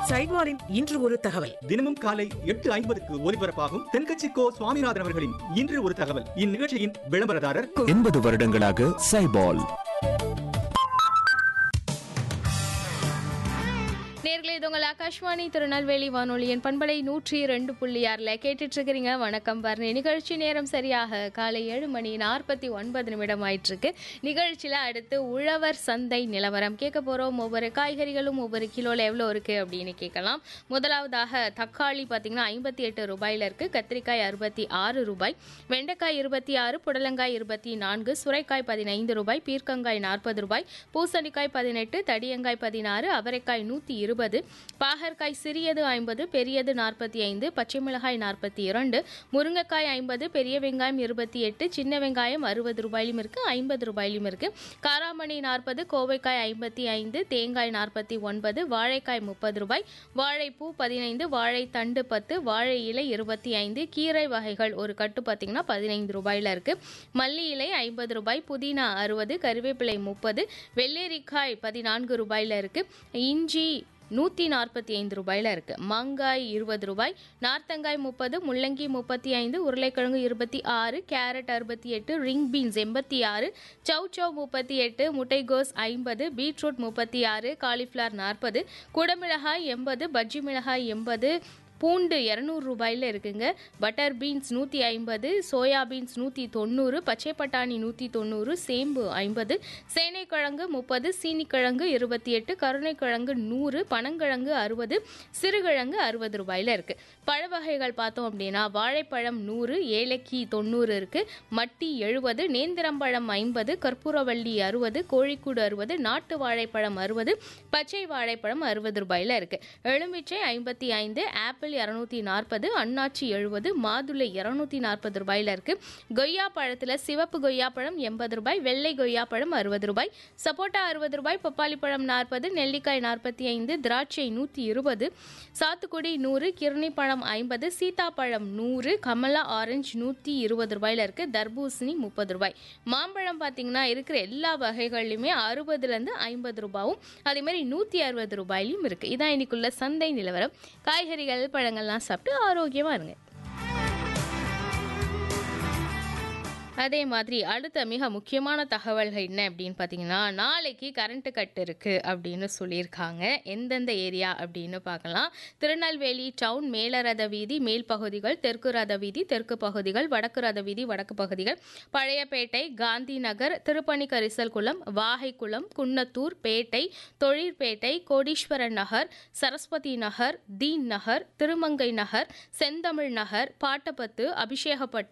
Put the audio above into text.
சைட்வாரின் இன்று ஒரு தகவல் தினமும் காலை எட்டு ஐம்பதுக்கு ஒலிபரப்பாகும் தென்கட்சி கோ சுவாமிநாதன் அவர்களின் இன்று ஒரு தகவல் இந்நிகழ்ச்சியின் விளம்பரதாரர் எண்பது வருடங்களாக சைபால் நேர்களே இது உங்கள் ஆகாஷ்வாணி திருநெல்வேலி வானொலியின் பண்பலை நூற்றி ரெண்டு புள்ளி ஆறில் கேட்டுட்டு இருக்கிறீங்க வணக்கம் பரணி நிகழ்ச்சி நேரம் சரியாக காலை ஏழு மணி நாற்பத்தி ஒன்பது நிமிடம் ஆயிட்டிருக்கு நிகழ்ச்சியில் அடுத்து உழவர் சந்தை நிலவரம் கேட்க போகிறோம் ஒவ்வொரு காய்கறிகளும் ஒவ்வொரு கிலோவில் எவ்வளோ இருக்குது அப்படின்னு கேட்கலாம் முதலாவதாக தக்காளி பார்த்தீங்கன்னா ஐம்பத்தி எட்டு ரூபாயில் இருக்குது கத்திரிக்காய் அறுபத்தி ஆறு ரூபாய் வெண்டைக்காய் இருபத்தி ஆறு புடலங்காய் இருபத்தி நான்கு சுரைக்காய் பதினைந்து ரூபாய் பீர்க்கங்காய் நாற்பது ரூபாய் பூசணிக்காய் பதினெட்டு தடியங்காய் பதினாறு அவரைக்காய் நூற்றி இருபது பாகற்காய் சிறியது ஐம்பது பெரியது நாற்பத்தி ஐந்து பச்சை மிளகாய் நாற்பத்தி இரண்டு முருங்கைக்காய் ஐம்பது பெரிய வெங்காயம் இருபத்தி எட்டு சின்ன வெங்காயம் அறுபது ரூபாயிலும் இருக்கு ஐம்பது ரூபாயிலும் இருக்கு காராமணி நாற்பது கோவைக்காய் ஐம்பத்தி ஐந்து தேங்காய் நாற்பத்தி ஒன்பது வாழைக்காய் முப்பது ரூபாய் வாழைப்பூ பதினைந்து வாழைத்தண்டு பத்து வாழை இலை இருபத்தி ஐந்து கீரை வகைகள் ஒரு கட்டு பார்த்தீங்கன்னா பதினைந்து ரூபாயில இருக்கு மல்லி இலை ஐம்பது ரூபாய் புதினா அறுபது கருவேப்பிலை முப்பது வெள்ளரிக்காய் பதினான்கு ரூபாயில இருக்கு இஞ்சி நூற்றி நாற்பத்தி ஐந்து ரூபாயில் இருக்குது மாங்காய் இருபது ரூபாய் நார்த்தங்காய் முப்பது முள்ளங்கி முப்பத்தி ஐந்து உருளைக்கிழங்கு இருபத்தி ஆறு கேரட் அறுபத்தி எட்டு ரிங் பீன்ஸ் எண்பத்தி ஆறு சவ் சவ் முப்பத்தி எட்டு முட்டைகோஸ் ஐம்பது பீட்ரூட் முப்பத்தி ஆறு காலிஃப்ளவர் நாற்பது குடமிளகாய் எண்பது பஜ்ஜி மிளகாய் எண்பது பூண்டு இரநூறு ரூபாயில் இருக்குங்க பட்டர் பீன்ஸ் நூற்றி ஐம்பது சோயா பீன்ஸ் நூற்றி தொண்ணூறு பச்சை பட்டாணி நூற்றி தொண்ணூறு சேம்பு ஐம்பது சேனைக்கிழங்கு முப்பது சீனிக்கிழங்கு இருபத்தி எட்டு கருணைக்கிழங்கு நூறு பனங்கிழங்கு அறுபது சிறுகிழங்கு அறுபது ரூபாயில் இருக்குது பழ வகைகள் பார்த்தோம் அப்படின்னா வாழைப்பழம் நூறு ஏலக்கி தொண்ணூறு இருக்குது மட்டி எழுபது நேந்திரம்பழம் ஐம்பது கற்பூரவள்ளி அறுபது கோழிக்கூடு அறுபது நாட்டு வாழைப்பழம் அறுபது பச்சை வாழைப்பழம் அறுபது ரூபாயில் இருக்குது எலுமிச்சை ஐம்பத்தி ஐந்து ஆப்பிள் இரநூத்தி நாற்பது அன்னாச்சி எழுபது மாதுளை இரநூத்தி நாற்பது ரூபாயில் இருக்குது கொய்யா பழத்தில் சிவப்பு கொய்யா பழம் எண்பது ரூபாய் வெள்ளை கொய்யா பழம் அறுபது ரூபாய் சப்போட்டா அறுபது ரூபாய் பப்பாளி பழம் நாற்பது நெல்லிக்காய் நாற்பத்தி ஐந்து திராட்சை நூற்றி இருபது சாத்துக்குடி நூறு கிருணி பழம் ஐம்பது சீதாப்பழம் நூறு கமலா ஆரஞ்சு நூற்றி இருபது ரூபாயில் இருக்குது தர்பூசணி முப்பது ரூபாய் மாம்பழம் பார்த்தீங்கன்னா இருக்கிற எல்லா வகைகள்லையுமே அறுபதுலேருந்து ஐம்பது ரூபாயும் அதே மாதிரி நூற்றி அறுபது ரூபாயிலும் இருக்குது இதான் இன்னைக்குள்ள சந்தை நிலவரம் காய்கறிகள் பழங்கள்லாம் சாப்பிட்டு ஆரோக்கியமாக இருங்க அதே மாதிரி அடுத்த மிக முக்கியமான தகவல்கள் என்ன அப்படின்னு பார்த்தீங்கன்னா நாளைக்கு கரண்ட் கட் இருக்குது அப்படின்னு சொல்லியிருக்காங்க எந்தெந்த ஏரியா அப்படின்னு பார்க்கலாம் திருநெல்வேலி டவுன் மேலரத வீதி மேல் பகுதிகள் தெற்கு ரத வீதி தெற்கு பகுதிகள் வடக்கு ரத வீதி வடக்கு பகுதிகள் பழையப்பேட்டை காந்தி நகர் திருப்பணி கரிசல் குளம் வாகைக்குளம் குன்னத்தூர் பேட்டை தொழிற்பேட்டை கோடீஸ்வரன் நகர் சரஸ்வதி நகர் தீன் நகர் திருமங்கை நகர் செந்தமிழ் நகர் பாட்டப்பத்து அபிஷேகப்பட்டு